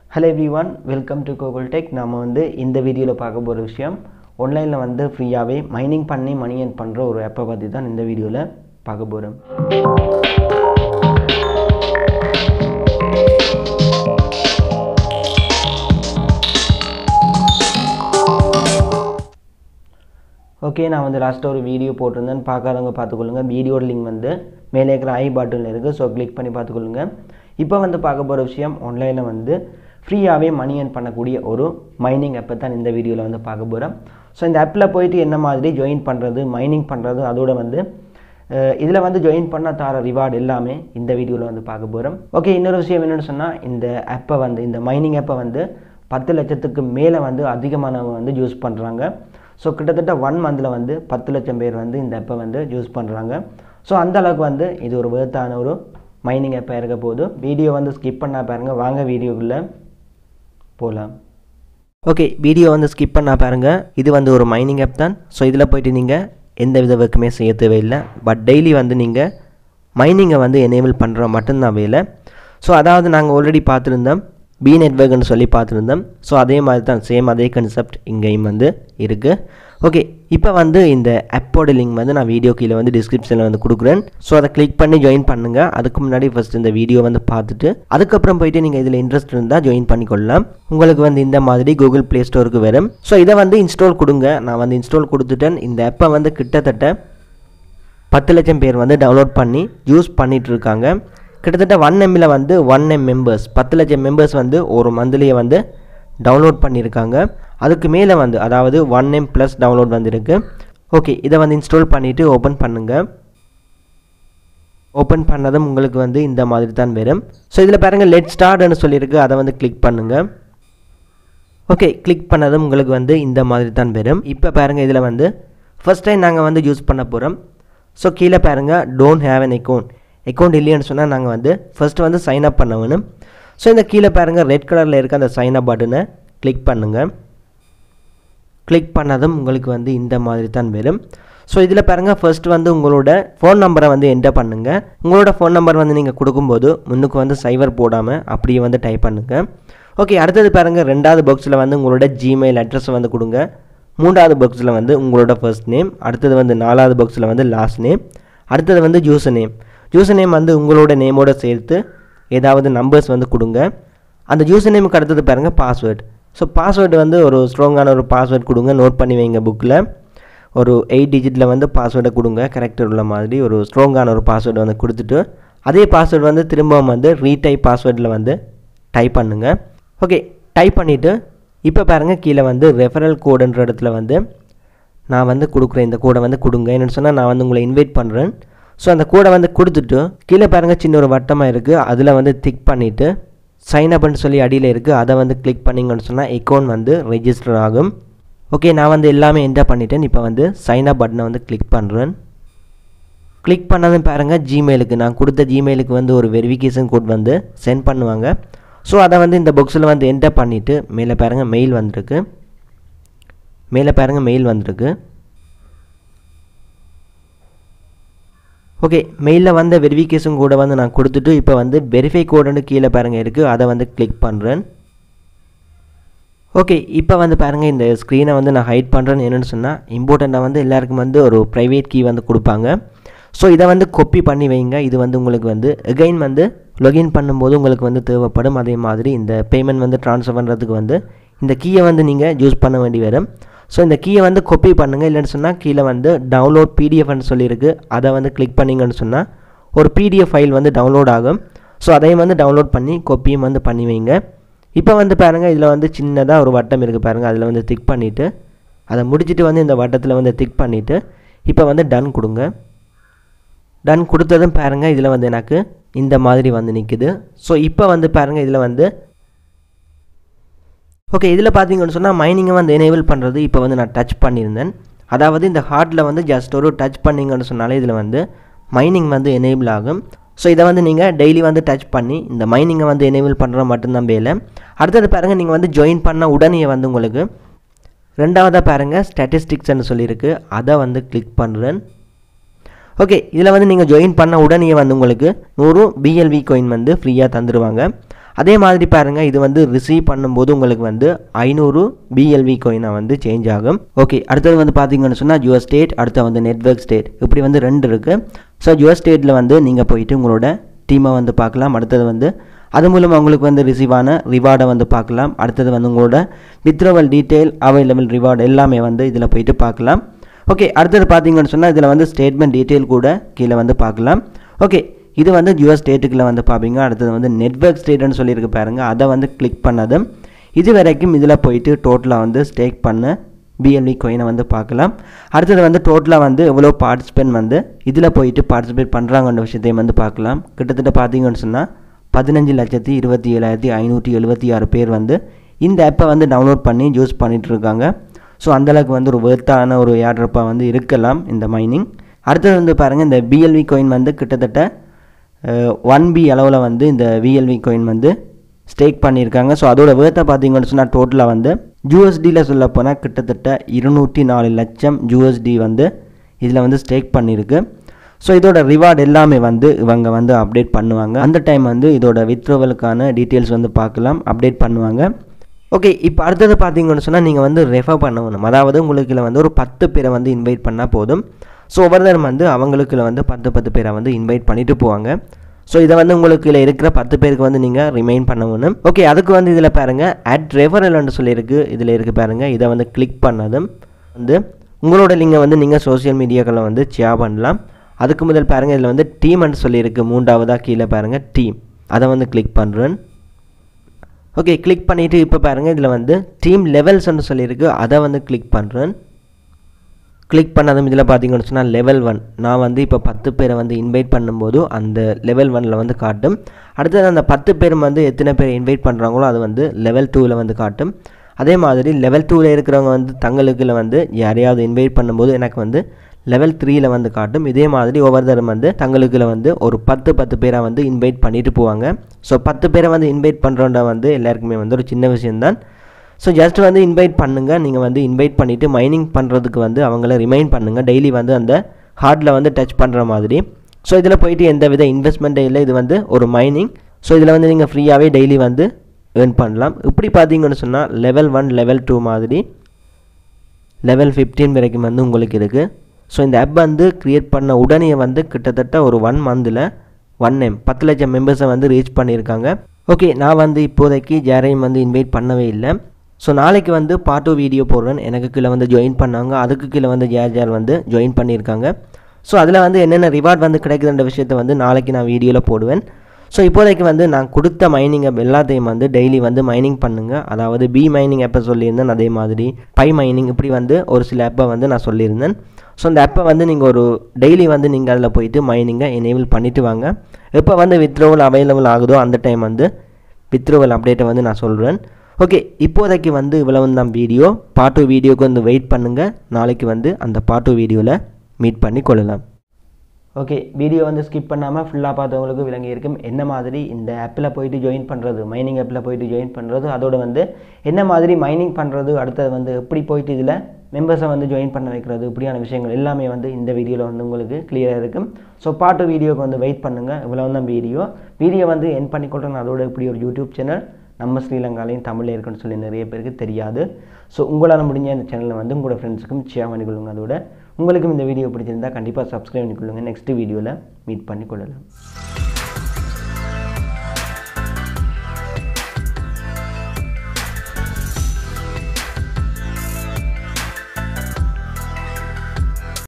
hello everyone welcome to Gokul tech நம்ம வந்து இந்த வீடியோவில் பார்க்க போகிற விஷயம் ஆன்லைனில் வந்து ஃப்ரீயாகவே மைனிங் பண்ணி மணி earn பண்ணுற ஒரு ஆப்பை பற்றி தான் இந்த வீடியோவில் பார்க்க போகிறோம் ஓகே நான் வந்து லாஸ்ட்டாக ஒரு வீடியோ போட்டிருந்தேன் பார்க்காதவங்க பார்த்துக்கொள்ளுங்க வீடியோட லிங்க் வந்து மேலே இருக்கிற ஐ பட்டனில் இருக்குது ஸோ கிளிக் பண்ணி பார்த்துக்கொள்ளுங்க இப்போ வந்து பார்க்க போகிற விஷயம் ஆன்லைனில் வந்து ஃப்ரீயாகவே மணி earn பண்ணக்கூடிய ஒரு மைனிங் ஆப்பை தான் இந்த வீடியோவில் வந்து பார்க்க போகிறோம் ஸோ இந்த ஆப்பில் போயிட்டு என்ன மாதிரி ஜாயின் பண்ணுறது மைனிங் பண்ணுறது அதோட வந்து இதில் வந்து ஜாயின் பண்ண தர ரிவார்டு எல்லாமே இந்த வீடியோவில் வந்து பார்க்க போகிறோம் ஓகே இன்னொரு விஷயம் என்னென்னு சொன்னால் இந்த ஆப்பை வந்து இந்த மைனிங் ஆப்பை வந்து பத்து லட்சத்துக்கு மேலே வந்து அதிகமானவங்க வந்து யூஸ் பண்ணுறாங்க ஸோ கிட்டத்தட்ட ஒன் மந்தில் வந்து பத்து லட்சம் பேர் வந்து இந்த ஆப்பை வந்து யூஸ் பண்ணுறாங்க ஸோ அந்த அளவுக்கு வந்து இது ஒரு வேர்த்தான ஒரு மைனிங் ஆப்பாக இருக்க போது வீடியோ வந்து ஸ்கிப் பண்ணா பாருங்க வாங்க வீடியோக்குள்ளே போகலாம் ஓகே வீடியோ வந்து ஸ்கிப் பண்ணா பாருங்க இது வந்து ஒரு மைனிங் ஆப் தான் ஸோ இதில் போயிட்டு நீங்கள் எந்த வித ஒர்க்குமே செய்ய தேவையில்லை பட் டெய்லி வந்து நீங்கள் மைனிங்கை வந்து எனேபிள் பண்ணுற மட்டும்தான் வேலை ஸோ அதாவது நாங்கள் ஆல்ரெடி பார்த்துருந்தோம் பி நெட்ஒர்க்னு சொல்லி பார்த்துருந்தோம் ஸோ அதே மாதிரி தான் சேம் அதே கன்செப்ட் இங்கேயும் வந்து இருக்குது ஓகே இப்போ வந்து இந்த ஆப்போட லிங்க் வந்து நான் வீடியோ கீழே வந்து டிஸ்கிரிப்ஷனில் வந்து கொடுக்குறேன் ஸோ அதை கிளிக் பண்ணி ஜாயின் பண்ணுங்கள் அதுக்கு முன்னாடி ஃபஸ்ட் இந்த வீடியோ வந்து பார்த்துட்டு அதுக்கப்புறம் போயிட்டு நீங்கள் இதில் இன்ட்ரெஸ்ட் இருந்தால் ஜாயின் பண்ணிக்கொள்ளலாம் உங்களுக்கு வந்து இந்த மாதிரி கூகுள் ப்ளே ஸ்டோருக்கு வரும் ஸோ இதை வந்து இன்ஸ்டால் கொடுங்க நான் வந்து இன்ஸ்டால் கொடுத்துட்டேன் இந்த ஆப்பை வந்து கிட்டத்தட்ட பத்து லட்சம் பேர் வந்து டவுன்லோட் பண்ணி யூஸ் பண்ணிட்டு இருக்காங்க கிட்டத்தட்ட ஒன் எம்மில் வந்து ஒன் எம் மெம்பர்ஸ் பத்து லட்சம் மெம்பர்ஸ் வந்து ஒரு மந்த்லியே வந்து டவுன்லோட் பண்ணியிருக்காங்க அதுக்கு மேலே வந்து அதாவது ஒன் எம் ப்ளஸ் டவுன்லோட் வந்திருக்கு ஓகே இதை வந்து இன்ஸ்டால் பண்ணிவிட்டு ஓப்பன் பண்ணுங்கள் ஓப்பன் பண்ணதும் உங்களுக்கு வந்து இந்த மாதிரி தான் வரும் ஸோ இதில் பாருங்கள் லெட் ஸ்டார்ட்னு சொல்லியிருக்கு அதை வந்து கிளிக் பண்ணுங்கள் ஓகே கிளிக் பண்ணதும் உங்களுக்கு வந்து இந்த மாதிரி தான் வரும் இப்போ பாருங்கள் இதில் வந்து ஃபஸ்ட் டைம் நாங்கள் வந்து யூஸ் பண்ண போகிறோம் ஸோ கீழே பாருங்கள் don't have an account account இல்லைன்னு சொன்னால் நாங்கள் வந்து ஃபஸ்ட்டு வந்து சைன் அப் பண்ண வேணும் ஸோ இந்த கீழே பாருங்கள் ரெட் கலரில் இருக்க அந்த சைன் அப் பட்டனை கிளிக் பண்ணுங்கள் கிளிக் பண்ணதும் உங்களுக்கு வந்து இந்த மாதிரி தான் வரும் ஸோ இதில் பாருங்கள் ஃபர்ஸ்ட் வந்து உங்களோட ஃபோன் நம்பரை வந்து என்டர் பண்ணுங்கள் உங்களோட ஃபோன் நம்பர் வந்து நீங்கள் கொடுக்கும்போது முன்னுக்கு வந்து சைவர் போடாமல் அப்படியே வந்து டைப் பண்ணுங்கள் ஓகே அடுத்தது பாருங்கள் ரெண்டாவது பாக்ஸில் வந்து உங்களோட ஜிமெயில் அட்ரஸை வந்து கொடுங்க மூன்றாவது பாக்ஸில் வந்து உங்களோட ஃபர்ஸ்ட் நேம் அடுத்தது வந்து நாலாவது பாக்ஸில் வந்து லாஸ்ட் நேம் அடுத்தது வந்து ஜூசர் நேம் ஜூசர் நேம் வந்து உங்களோட நேமோட சேர்த்து ஏதாவது நம்பர்ஸ் வந்து கொடுங்க அந்த ஜூசர் நேமுக்கு அடுத்தது பாருங்கள் பாஸ்வேர்டு ஸோ பாஸ்வேர்டு வந்து ஒரு ஸ்ட்ராங்கான ஒரு பாஸ்வேர்ட் கொடுங்க நோட் பண்ணி வைங்க புக்கில் ஒரு எயிட் டிஜிட்டில் வந்து பாஸ்வேர்டை கொடுங்க கரெக்டர் உள்ள மாதிரி ஒரு ஸ்ட்ராங்கான ஒரு பாஸ்வேர்டு வந்து கொடுத்துட்டு அதே பாஸ்வேர்டு வந்து திரும்பவும் வந்து ரீடைப் பாஸ்வேர்டில் வந்து டைப் பண்ணுங்கள் ஓகே டைப் பண்ணிவிட்டு இப்போ பாருங்கள் கீழே வந்து ரெஃபரல் கோடுன்ற இடத்துல வந்து நான் வந்து கொடுக்குறேன் இந்த கோடை வந்து கொடுங்க என்னென்னு சொன்னால் நான் வந்து உங்களை இன்வைட் பண்ணுறேன் ஸோ அந்த கோடை வந்து கொடுத்துட்டு கீழே பாருங்கள் சின்ன ஒரு வட்டமாக இருக்குது அதில் வந்து திக் பண்ணிவிட்டு சைன் அப்னு சொல்லி அடியில் இருக்குது அதை வந்து கிளிக் பண்ணிங்கன்னு சொன்னால் அக்கௌண்ட் வந்து ரெஜிஸ்டர் ஆகும் ஓகே நான் வந்து எல்லாமே என்டர் பண்ணிட்டேன் இப்போ வந்து சைன் அப் பட்டனை வந்து கிளிக் பண்ணுறேன் கிளிக் பண்ணதும் பாருங்கள் ஜிமெயிலுக்கு நான் கொடுத்த ஜிமெயிலுக்கு வந்து ஒரு வெரிஃபிகேஷன் கோட் வந்து சென்ட் பண்ணுவாங்க ஸோ அதை வந்து இந்த பாக்ஸில் வந்து என்டர் பண்ணிவிட்டு மேலே பாருங்கள் மெயில் வந்திருக்கு மேலே பாருங்கள் மெயில் வந்திருக்கு ஓகே மெயிலில் வந்த வெரிஃபிகேஷன் கோடை வந்து நான் கொடுத்துட்டு இப்போ வந்து வெரிஃபை கோடுன்னு கீழே பாருங்கள் இருக்குது அதை வந்து கிளிக் பண்ணுறேன் ஓகே இப்போ வந்து பாருங்கள் இந்த ஸ்க்ரீனை வந்து நான் ஹைட் பண்ணுறேன்னு என்னென்னு சொன்னால் இம்பார்ட்டண்ட்டாக வந்து எல்லாருக்கும் வந்து ஒரு ப்ரைவேட் கீ வந்து கொடுப்பாங்க ஸோ இதை வந்து கொப்பி பண்ணி வைங்க இது வந்து உங்களுக்கு வந்து எகைன் வந்து லொகின் பண்ணும்போது உங்களுக்கு வந்து தேவைப்படும் அதே மாதிரி இந்த பேமெண்ட் வந்து ட்ரான்ஸ்ஃபர் பண்ணுறதுக்கு வந்து இந்த கீயை வந்து நீங்கள் யூஸ் பண்ண வேண்டி வரும் ஸோ இந்த கீயை வந்து கொப்பி பண்ணுங்கள் இல்லைன்னு சொன்னால் கீழே வந்து டவுன்லோட் பிடிஎஃப்னு சொல்லியிருக்கு அதை வந்து கிளிக் பண்ணிங்கன்னு சொன்னால் ஒரு பிடிஎஃப் ஃபைல் வந்து டவுன்லோட் ஆகும் ஸோ அதையும் வந்து டவுன்லோட் பண்ணி கொப்பியும் வந்து பண்ணி வைங்க இப்போ வந்து பாருங்கள் இதில் வந்து சின்னதாக ஒரு வட்டம் இருக்குது பாருங்கள் அதில் வந்து திக் பண்ணிவிட்டு அதை முடிச்சுட்டு வந்து இந்த வட்டத்தில் வந்து திக் பண்ணிவிட்டு இப்போ வந்து டன் கொடுங்க டன் கொடுத்ததும் பாருங்கள் இதில் வந்து எனக்கு இந்த மாதிரி வந்து நிற்குது ஸோ இப்போ வந்து பாருங்கள் இதில் வந்து ஓகே இதில் பார்த்தீங்கன்னு சொன்னால் மைனிங்கை வந்து எனேபிள் பண்ணுறது இப்போ வந்து நான் டச் பண்ணியிருந்தேன் அதாவது இந்த ஹார்ட்டில் வந்து ஜஸ்ட் ஒரு டச் பண்ணிங்கன்னு சொன்னாலே இதில் வந்து மைனிங் வந்து எனேபிள் ஆகும் ஸோ இதை வந்து நீங்கள் டெய்லி வந்து டச் பண்ணி இந்த மைனிங்கை வந்து எனேபிள் பண்ணுற மட்டும்தான் வேலை அடுத்தது பாருங்கள் நீங்கள் வந்து ஜாயின் பண்ண உடனே வந்து உங்களுக்கு ரெண்டாவதாக பாருங்கள் ஸ்டாட்டிஸ்டிக்ஸ்னு சொல்லியிருக்கு அதை வந்து கிளிக் பண்ணுறேன் ஓகே இதில் வந்து நீங்கள் ஜாயின் பண்ண உடனே வந்து உங்களுக்கு நூறு பிஎல்வி காயின் வந்து ஃப்ரீயாக தந்துடுவாங்க அதே மாதிரி பாருங்கள் இது வந்து ரிசீவ் பண்ணும்போது உங்களுக்கு வந்து ஐநூறு பிஎல்வி கோயினை வந்து சேஞ்ச் ஆகும் ஓகே அடுத்தது வந்து பார்த்தீங்கன்னு சொன்னால் ஜுவர் ஸ்டேட் அடுத்து வந்து நெட்வொர்க் ஸ்டேட் இப்படி வந்து ரெண்டு இருக்குது ஸோ ஜுவர் ஸ்டேட்டில் வந்து நீங்கள் போயிட்டு உங்களோட டீமை வந்து பார்க்கலாம் அடுத்தது வந்து அது மூலமாக உங்களுக்கு வந்து ரிசீவ் ஆன ரிவார்டை வந்து பார்க்கலாம் அடுத்தது வந்து உங்களோட வித்ரவல் டீட்டெயில் அவைலபிள் ரிவார்டு எல்லாமே வந்து இதில் போயிட்டு பார்க்கலாம் ஓகே அடுத்தது பார்த்தீங்கன்னு சொன்னால் இதில் வந்து ஸ்டேட்மெண்ட் டீட்டெயில் கூட கீழே வந்து பார்க்கலாம் ஓகே இது வந்து ஜுவர் ஸ்டேட்டுக்குள்ளே வந்து பார்ப்பீங்க அடுத்தது வந்து நெட்வொர்க் ஸ்டேட்டுன்னு சொல்லியிருக்கு பாருங்கள் அதை வந்து கிளிக் பண்ணதும் இது வரைக்கும் இதில் போயிட்டு டோட்டலாக வந்து ஸ்டேக் பண்ண பிஎல்வி கோயினை வந்து பார்க்கலாம் அடுத்தது வந்து டோட்டலாக வந்து எவ்வளோ பார்ட்டிசிபென்ட் வந்து இதில் போயிட்டு பார்ட்டிசிபேட் பண்ணுறாங்கன்ற விஷயத்தையும் வந்து பார்க்கலாம் கிட்டத்தட்ட பார்த்தீங்கன்னு சொன்னால் பதினஞ்சு லட்சத்தி இருபத்தி ஏழாயிரத்தி ஐநூற்றி எழுபத்தி ஆறு பேர் வந்து இந்த ஆப்பை வந்து டவுன்லோட் பண்ணி யூஸ் பண்ணிகிட்டு இருக்காங்க ஸோ அந்தளவுக்கு வந்து ஒரு வேர்த்தான ஒரு ஏர்ட்ரப்பாக வந்து இருக்கலாம் இந்த மைனிங் அடுத்தது வந்து பாருங்கள் இந்த பிஎல்வி கோயின் வந்து கிட்டத்தட்ட ஒன் பி அளவில் வந்து இந்த விஎல்வி கோயின் வந்து ஸ்டேக் பண்ணியிருக்காங்க ஸோ அதோட வேர்த்தை பார்த்தீங்கன்னு சொன்னால் டோட்டலாக வந்து ஜூஎஸ்டியில் சொல்ல போனால் கிட்டத்தட்ட இருநூற்றி நாலு லட்சம் ஜூஎஸ்டி வந்து இதில் வந்து ஸ்டேக் பண்ணியிருக்கு ஸோ இதோட ரிவார்டு எல்லாமே வந்து இவங்க வந்து அப்டேட் பண்ணுவாங்க அந்த டைம் வந்து இதோட வித்ரோவலுக்கான டீட்டெயில்ஸ் வந்து பார்க்கலாம் அப்டேட் பண்ணுவாங்க ஓகே இப்போ அடுத்தது பார்த்தீங்கன்னு சொன்னால் நீங்கள் வந்து ரெஃபர் பண்ணணும் அதாவது உங்களுக்கு இதுல வந்து ஒரு பத்து பேரை வந்து இன்வைட் பண்ணால் போதும் ஸோ ஒவ்வொருத்தரும் வந்து அவங்களுக்குள்ள வந்து பத்து பத்து பேரை வந்து இன்வைட் பண்ணிட்டு போவாங்க ஸோ இதை வந்து உங்களுக்கு இதில் இருக்கிற பத்து பேருக்கு வந்து நீங்கள் ரிமைன் பண்ணணும் ஓகே அதுக்கு வந்து இதில் பாருங்கள் அட் ரெஃபரல்னு சொல்லியிருக்கு இதில் இருக்கு பாருங்கள் இதை வந்து கிளிக் பண்ணதும் வந்து உங்களோட லிங்கை வந்து நீங்கள் சோஷியல் மீடியாக்களில் வந்து ஷேர் பண்ணலாம் அதுக்கு முதல் பாருங்கள் இதில் வந்து டீம்னு சொல்லியிருக்கு மூன்றாவதாக கீழே பாருங்கள் டீம் அதை வந்து கிளிக் பண்ணுறேன் ஓகே கிளிக் பண்ணிவிட்டு இப்போ பாருங்கள் இதில் வந்து டீம் லெவல்ஸ்னு சொல்லியிருக்கு அதை வந்து கிளிக் பண்ணுறேன் கிளிக் பண்ணதும் இதில் பார்த்தீங்கன்னு சொன்னால் லெவல் ஒன் நான் வந்து இப்போ பத்து பேரை வந்து இன்வைட் பண்ணும்போது அந்த லெவல் ஒனில் வந்து காட்டும் அடுத்தது அந்த பத்து பேர் வந்து எத்தனை பேர் இன்வைட் பண்ணுறாங்களோ அது வந்து லெவல் டூவில் வந்து காட்டும் அதே மாதிரி லெவல் டூவில் இருக்கிறவங்க வந்து தங்களுக்குள்ள வந்து யாரையாவது இன்வைட் பண்ணும்போது எனக்கு வந்து லெவல் த்ரீயில் வந்து காட்டும் இதே மாதிரி ஒவ்வொருத்தரும் வந்து தங்களுக்குள்ள வந்து ஒரு பத்து பத்து பேரை வந்து இன்வைட் பண்ணிட்டு போவாங்க ஸோ பத்து பேரை வந்து இன்வைட் பண்ணுறோன்ற வந்து எல்லாருக்குமே வந்து ஒரு சின்ன விஷயம்தான் ஸோ ஜஸ்ட் வந்து இன்வைட் பண்ணுங்கள் நீங்கள் வந்து இன்வைட் பண்ணிவிட்டு மைனிங் பண்ணுறதுக்கு வந்து அவங்கள ரிமைண்ட் பண்ணுங்கள் டெய்லி வந்து அந்த ஹார்ட்டில் வந்து டச் பண்ணுற மாதிரி ஸோ இதில் போயிட்டு எந்த வித இன்வெஸ்ட்மெண்ட்டே இல்லை இது வந்து ஒரு மைனிங் ஸோ இதில் வந்து நீங்கள் ஃப்ரீயாகவே டெய்லி வந்து ஏர்ன் பண்ணலாம் இப்படி பார்த்தீங்கன்னு சொன்னால் லெவல் ஒன் லெவல் டூ மாதிரி லெவல் ஃபிஃப்டீன் வரைக்கும் வந்து உங்களுக்கு இருக்குது ஸோ இந்த ஆப் வந்து க்ரியேட் பண்ண உடனே வந்து கிட்டத்தட்ட ஒரு ஒன் மந்தில் ஒன் எம் பத்து லட்சம் மெம்பர்ஸை வந்து ரீச் பண்ணியிருக்காங்க ஓகே நான் வந்து இப்போதைக்கு யாரையும் வந்து இன்வைட் பண்ணவே இல்லை ஸோ நாளைக்கு வந்து பார்ட் டூ வீடியோ போடுறேன் எனக்கு கீழே வந்து ஜாயின் பண்ணாங்க அதுக்கு கீழே வந்து ஜேர் ஜேர் வந்து ஜாயின் பண்ணியிருக்காங்க ஸோ அதில் வந்து என்னென்ன ரிவார்ட் வந்து கிடைக்குதுன்ற விஷயத்தை வந்து நாளைக்கு நான் வீடியோவில் போடுவேன் ஸோ இப்போதைக்கு வந்து நான் கொடுத்த மைனிங் ஆப் எல்லாத்தையும் வந்து டெய்லி வந்து மைனிங் பண்ணுங்கள் அதாவது பி மைனிங் ஆப்பை சொல்லியிருந்தேன் அதே மாதிரி பை மைனிங் இப்படி வந்து ஒரு சில ஆப்பை வந்து நான் சொல்லியிருந்தேன் ஸோ இந்த ஆப்பை வந்து நீங்கள் ஒரு டெய்லி வந்து நீங்கள் அதில் போயிட்டு மைனிங்கை எனேபிள் பண்ணிவிட்டு வாங்க எப்போ வந்து வித்ரோவல் அவைலபிள் ஆகுதோ அந்த டைம் வந்து வித்ரோவல் அப்டேட்டை வந்து நான் சொல்கிறேன் ஓகே இப்போதைக்கு வந்து இவ்வளவு தான் வீடியோ பாட்டு வீடியோக்கு வந்து வெயிட் பண்ணுங்கள் நாளைக்கு வந்து அந்த பாட்டு வீடியோவில் மீட் பண்ணி கொள்ளலாம் ஓகே வீடியோ வந்து ஸ்கிப் பண்ணாமல் ஃபுல்லாக பார்த்தவங்களுக்கு விளங்கி இருக்கும் என்ன மாதிரி இந்த ஆப்பில் போயிட்டு ஜாயின் பண்ணுறது மைனிங் ஆப்பில் போயிட்டு ஜாயின் பண்ணுறது அதோட வந்து என்ன மாதிரி மைனிங் பண்ணுறது அடுத்தது வந்து எப்படி போயிட்டு இதில் மெம்பர்ஸை வந்து ஜாயின் பண்ண வைக்கிறது இப்படியான விஷயங்கள் எல்லாமே வந்து இந்த வீடியோவில் வந்து உங்களுக்கு கிளியராக இருக்கும் ஸோ பாட்டு வீடியோக்கு வந்து வெயிட் பண்ணுங்கள் இவ்வளோ தான் வீடியோ வீடியோ வந்து என் பண்ணிக்கொள்கிறேன் அதோட இப்படி ஒரு யூடியூப் சேனல் நம்ம ஸ்ரீலங்காலையும் தமிழில் இருக்குன்னு சொல்லி நிறைய பேருக்கு தெரியாது ஸோ உங்களால் முடிஞ்ச இந்த சேனலை வந்து உங்களோட ஃப்ரெண்ட்ஸுக்கும் ஷேர் பண்ணிக்கொள்ளுங்க அதோட உங்களுக்கும் இந்த வீடியோ பிடிச்சிருந்தா கண்டிப்பாக சப்ஸ்கிரைப் பண்ணிக்கொள்ளுங்க நெக்ஸ்ட் வீடியோவில் மீட் பண்ணிக்கொள்ளலாம்